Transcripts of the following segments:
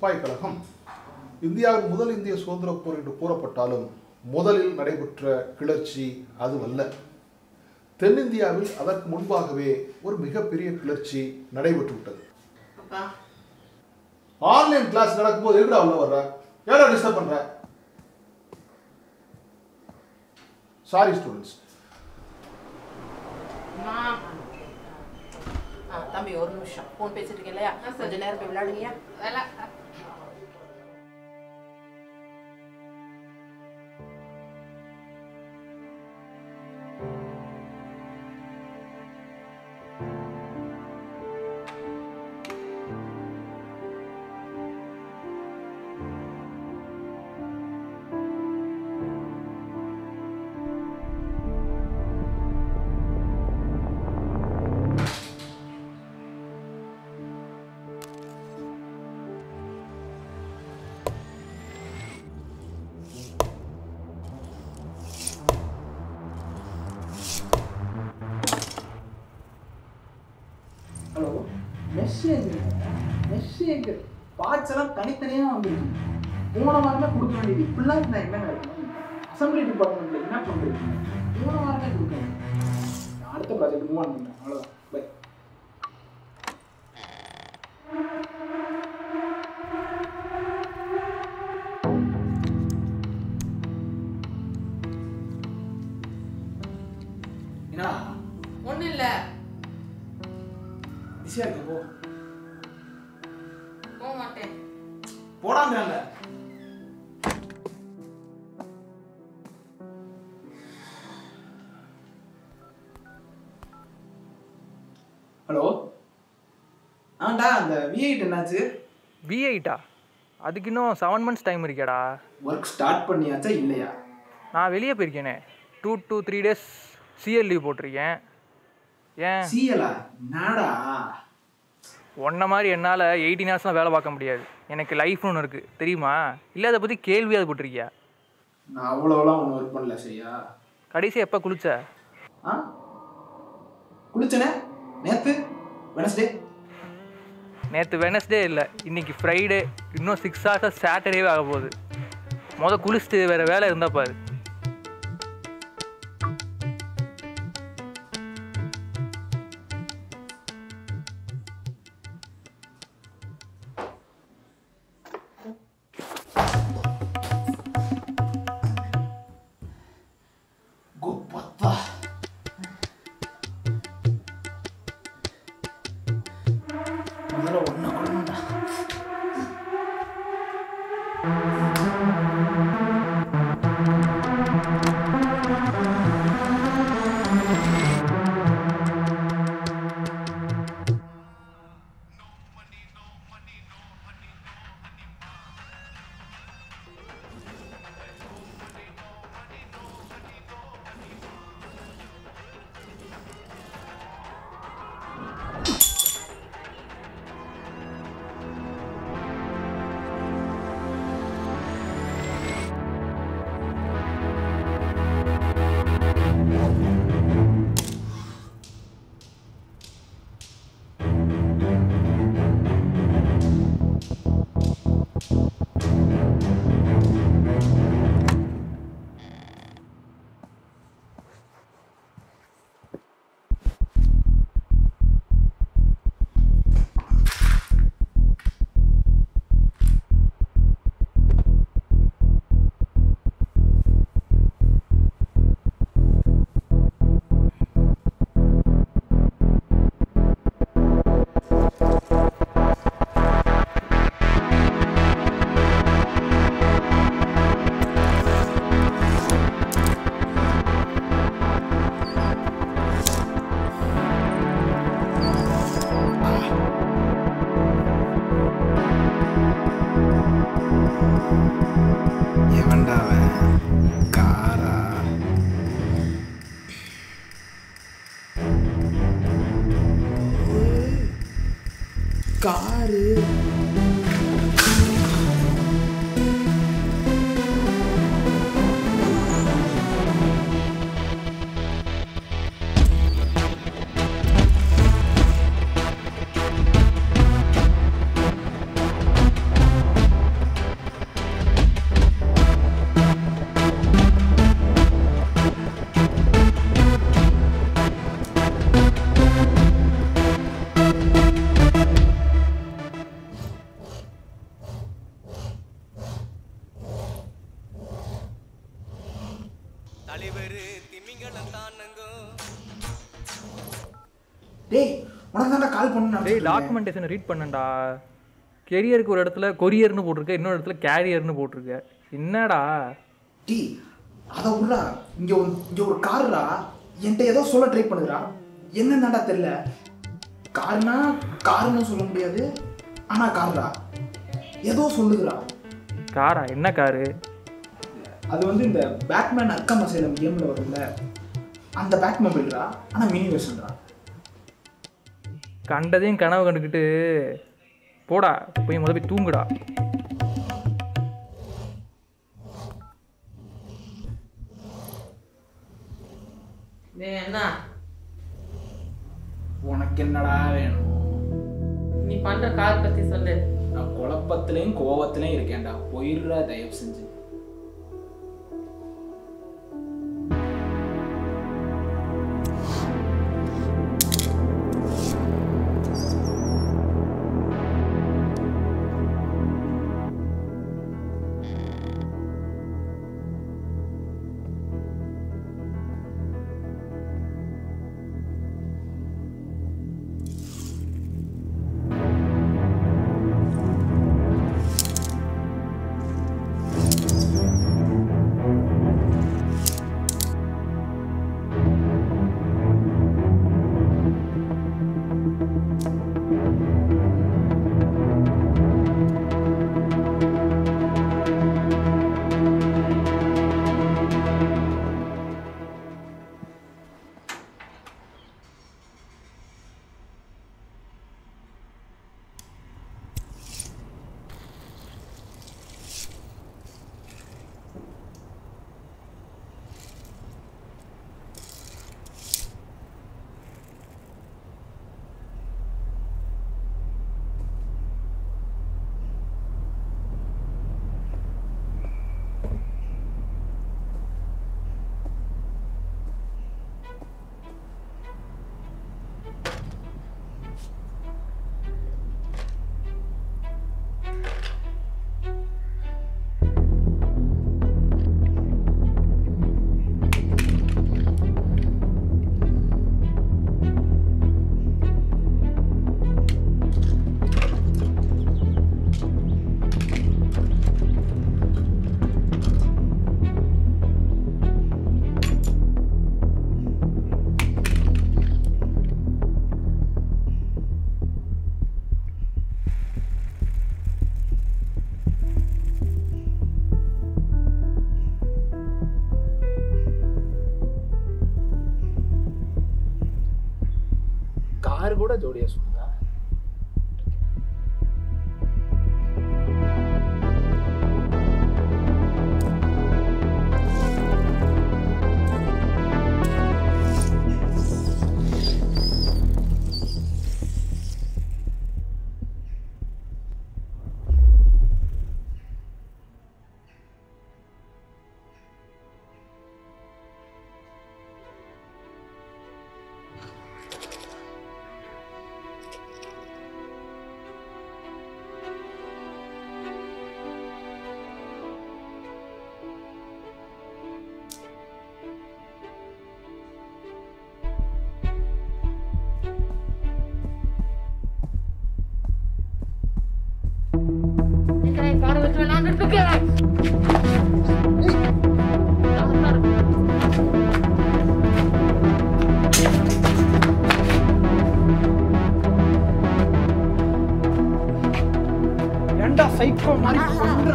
சிப்பாய் கழகம் இந்தியாவின் முதல் இந்திய சுதந்திர போர் என்று கூறப்பட்டாலும் முதலில் நடைபெற்ற கிளர்ச்சி அதுவல்ல தென்னிந்தியாவில் அதற்கு முன்பாகவே ஒரு மிகப்பெரிய கிளர்ச்சி நடைபெற்று விட்டது அப்பா ஆன்லைன் கிளாஸ் நடக்கும்போது எதுடா உள்ள வர்ற ஏடா டிஸ்டர்ப் பண்ற சாரி ஸ்டூடெண்ட்ஸ் நான் ஆ தம்பி ஒரு நிமிஷம் ஃபோன் பேசிட்டு இருக்கேன் இல்லையா ஆ, சரி. கொஞ்ச நேரம் போய் விளையாடுங்கயா வேலை ஹலோ மெஷ் எங்க மெஷ் எங்க பார்ட்ஸ் எல்லாம் தனித்தனியாக வந்துருக்கு போன வாரமே கொடுக்க வேண்டியது இப்படிலாம் நான் என்ன நடக்கணும் அசம்பிளி டிபார்ட்மெண்ட்ல என்ன பண்ணுறீங்க போன வாரமே கொடுக்கணும் நான் அடுத்த ப்ராஜெக்ட் மூவ் ஆன் பண்ணேன் அவ்வளோதான் பை என்ன ஒன்றும் இல்லை பிஸியாக இருக்க போ போக மாட்டேன் போடாங்கல்ல ஹலோ ஆண்டா அந்த வி எயிட் என்னாச்சு வி எயிட்டா அதுக்கு இன்னும் செவன் மந்த்ஸ் டைம் இருக்கேடா ஒர்க் ஸ்டார்ட் பண்ணியாச்சா இல்லையா நான் வெளியே போயிருக்கேனே two two three days CL leave போட்டிருக்கேன் ஏன் சிஎலா நாடா ஒன்றை மாதிரி என்னால் எயிட்டீன் ஹவர்ஸ்லாம் வேலை பார்க்க முடியாது எனக்கு லைஃப்னு ஒன்று இருக்குது தெரியுமா இல்லை அதை பற்றி கேள்வியாவது போட்டிருக்கியா நான் அவ்வளோலாம் ஒன்றும் ஒர்க் பண்ணல சரியா கடைசி எப்போ குளிச்ச ஆ குளிச்சனே நேத்து வெனஸ்டே நேற்று வெனஸ்டே இல்லை இன்னைக்கு ஃப்ரைடே இன்னும் சிக்ஸ் ஹவர்ஸாக சாட்டர்டேவே ஆக போகுது முத குளிச்சுட்டு வேறு வேலை இருந்தால் பாரு குப்பத்தா முதல்ல ஒன்று கொள்ளணும்டா எவன்டா அவன் காரா காரு உனக்கு தான்டா கால் டேய் பண்ணு டாக்குமெண்டேஷனை ரீட் பண்ணேன்டா கெரியருக்கு ஒரு இடத்துல கொரியர்னு போட்டிருக்க இன்னொரு இடத்துல கேரியர்னு போட்டிருக்க என்னடா டி அதை விட்றா இங்கே ஒரு இங்கே ஒரு கார்ரா என்கிட்ட ஏதோ சொல்ல ட்ரை பண்ணுறா என்னன்னாடா தெரில கார்னா காருன்னு சொல்ல முடியாது ஆனால் கார்ரா ஏதோ சொல்லுதுடா காரா என்ன காரு அது வந்து இந்த பேட்மேன் அக்கம் அசைலம் கேமில் வரும்ல அந்த பேட் மொபைல்ரா ஆனால் மினி வெர்ஷன்ரா கண்டதையும் கனவு கண்டுக்கிட்டு போடா போய் முத போய் தூங்குடா டேய் என்ன உனக்கு என்னடா வேணும் நீ பண்ற கால் பத்தி சொல்லு நான் குழப்பத்திலையும் கோவத்திலையும் இருக்கேன்டா போயிடுறா தயவு செஞ்சு கார் கூட ஜோடியா சொல்லுதா காரை வச்சு விளையாண்டுட்டு இருக்கேன் ஏன்டா சைக்கோ மாதிரி பண்ற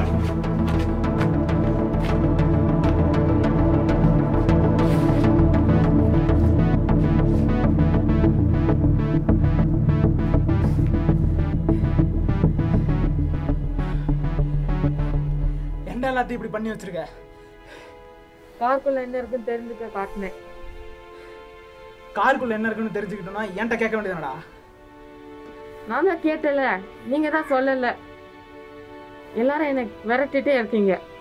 ஏன்டா எல்லாத்தையும் இப்படி பண்ணி வச்சிருக்க காருக்குள்ள என்ன இருக்குன்னு தெரிஞ்சுக்க காட்டினேன் காருக்குள்ள என்ன இருக்குன்னு தெரிஞ்சுக்கிட்டோம்னா என்கிட்ட கேட்க வேண்டியதுனடா நான் தான் கேட்டல நீங்க தான் சொல்லல எல்லாரும் என்னை விரட்டிட்டே இருக்கீங்க